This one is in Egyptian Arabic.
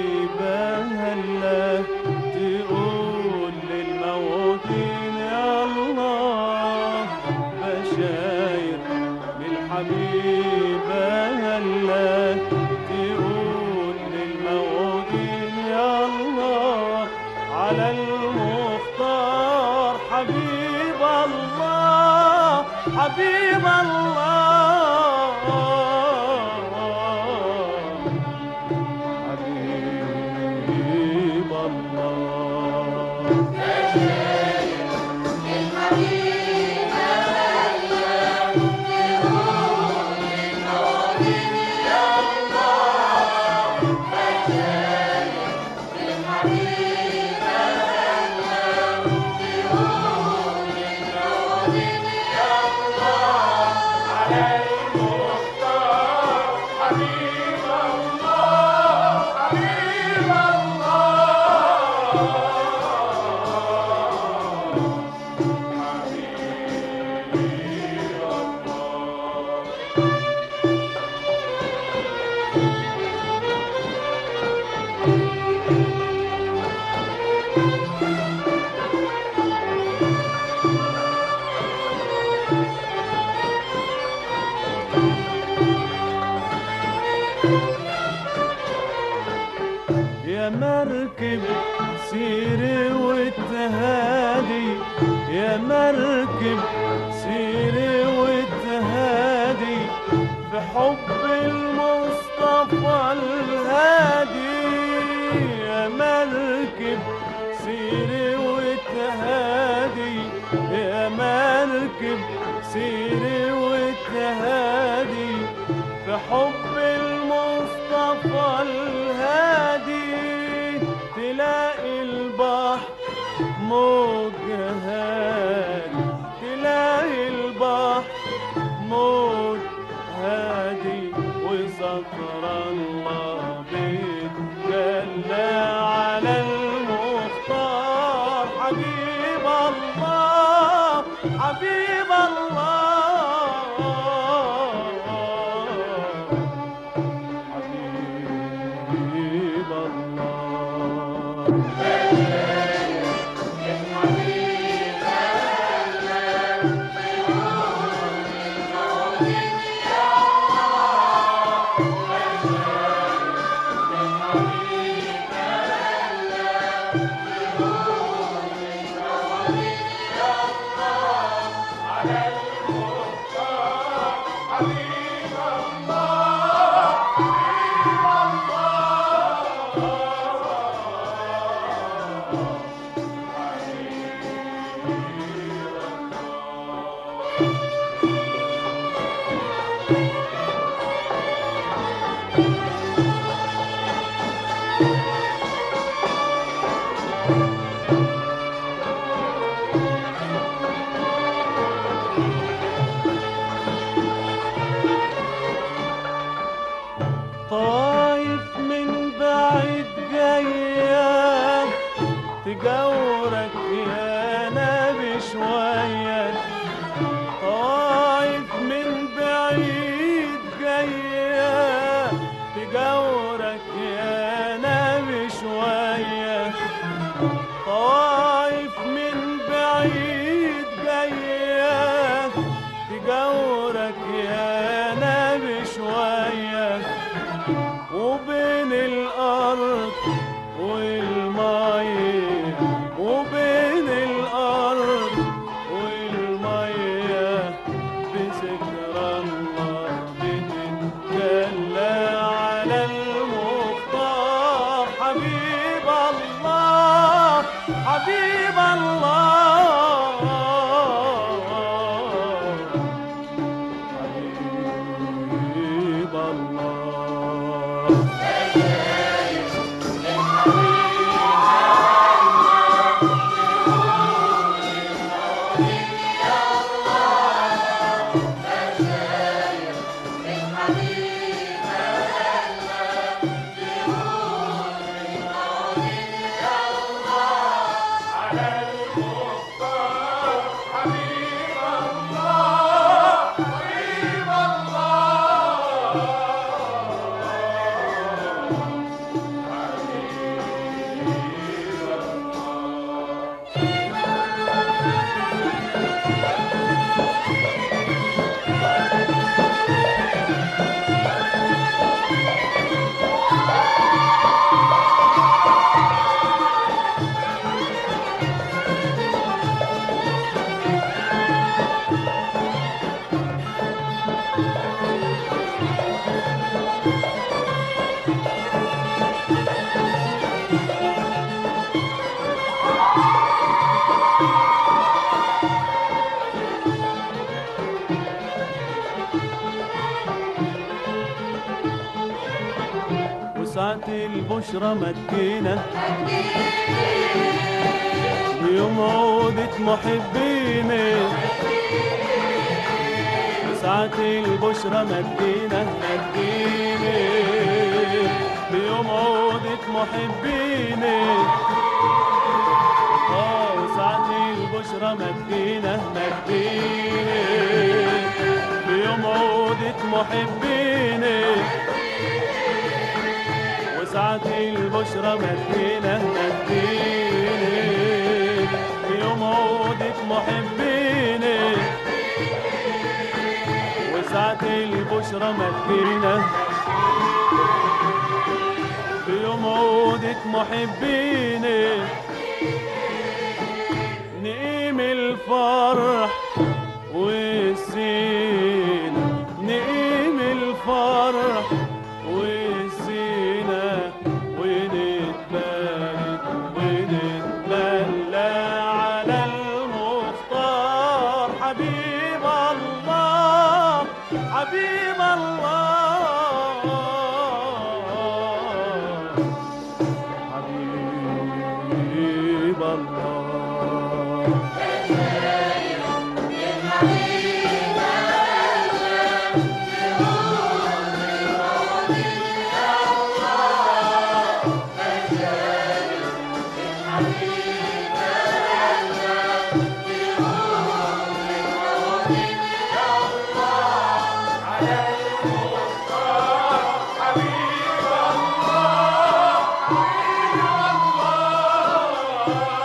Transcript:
هلا تقول للموتين يا الله بشاير بالحبيبة هلا تقول للموتين يا الله على المختار حبيب الله حبيب الله حبيب الله يا مركب سيري وتهادي يا مركب سيري وتهادي في حب المصطفى الهادي يا مركب سيري وتهادي يا مركب سيري وتهادي في حب المصطفى الهادي تلاقي البحر موج هادي تلاقي البحر موج هادي وذكر الله بيتجلى على المختار حبيب الله حبيب الله حبيب الله طايف من بعيد جاية تجورك يا نبي شوية طايف من بعيد جاية تجورك يا نبي شوية طايف من بعيد جاية تجورك يا نبي شوية وبين الأرض والمية وبين الأرض والمية بذكر الله بتتجلى على المختار حبيب الله حبيب الله حبيب الله على المختار ساعة البشرى مجينا بيوم عودة محبينا ساعة البشرى مجينا مجينا بيوم عودة محبينا اه وساعة البشرى مجينا مجينا بيوم عودة محبينا وساعة البشرى مجينا مجينا بيوم عودة محبينا وساعة البشرى مجينا بيوم عودة محبينا نقيم الفرح والزينة نقيم الفرح والزينة ونتبارك ونتملى على المختار حبيب الله حبيب الله حبيب الله حبيب الله